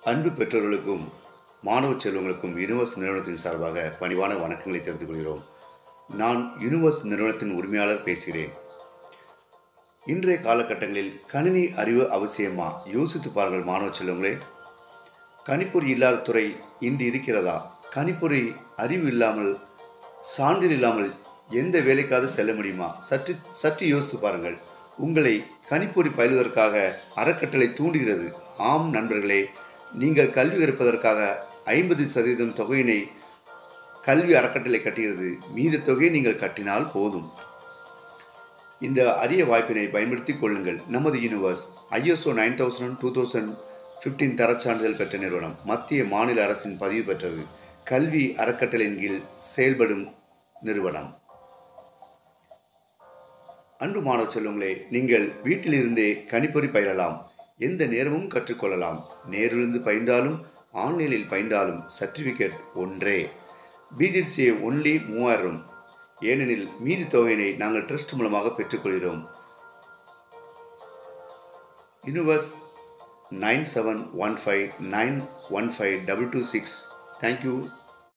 அன்பு பெற்றோர்களுக்கும் மாணவ செல்வங்களுக்கும் யூனிவர்ஸ் நிறுவனத்தின் சார்பாக பணிவான வணக்கங்களை தெரிவித்துக் கொள்கிறோம் நான் யூனிவர்ஸ் நிறுவனத்தின் உரிமையாளர் பேசுகிறேன் இன்றைய காலகட்டங்களில் கணினி அறிவு அவசியமா யோசித்து பாருங்கள் மாணவ செல்வங்களே கணிப்பொறி இல்லாத துறை இன்று இருக்கிறதா கணிப்பொறி அறிவு இல்லாமல் சான்றிதழ் இல்லாமல் எந்த வேலைக்காவது செல்ல முடியுமா சற்று சற்று யோசித்து பாருங்கள் உங்களை கணிப்பொறி பயிலுவதற்காக அறக்கட்டளை தூண்டுகிறது ஆம் நண்பர்களே நீங்கள் கல்வி கற்பதற்காக ஐம்பது சதவீதம் தொகையினை கல்வி அறக்கட்டளை கட்டுகிறது மீத தொகையை நீங்கள் கட்டினால் போதும் இந்த அரிய வாய்ப்பினை பயன்படுத்திக் கொள்ளுங்கள் நமது Universe ISO nine thousand two thousand fifteen தரச்சான்றிதழ் பெற்ற நிறுவனம் மத்திய மாநில அரசின் பதிவு பெற்றது கல்வி அறக்கட்டளையின் கீழ் செயல்படும் நிறுவனம் அன்பு மாணவ செல்வங்களே நீங்கள் வீட்டிலிருந்தே கணிப்பொறி பயிலலாம் எந்த நேரமும் கற்றுக்கொள்ளலாம் நேரிலிருந்து பயின்றாலும் ஆன்லைனில் பயின்றாலும் சர்டிஃபிகேட் ஒன்றே பிஜிசிஏ ஒன்லி மூவாயிரம் ஏனெனில் மீதி தொகையினை நாங்கள் ட்ரஸ்ட் மூலமாக பெற்றுக்கொள்கிறோம் Universe nine seven one five nine one five double two six thank you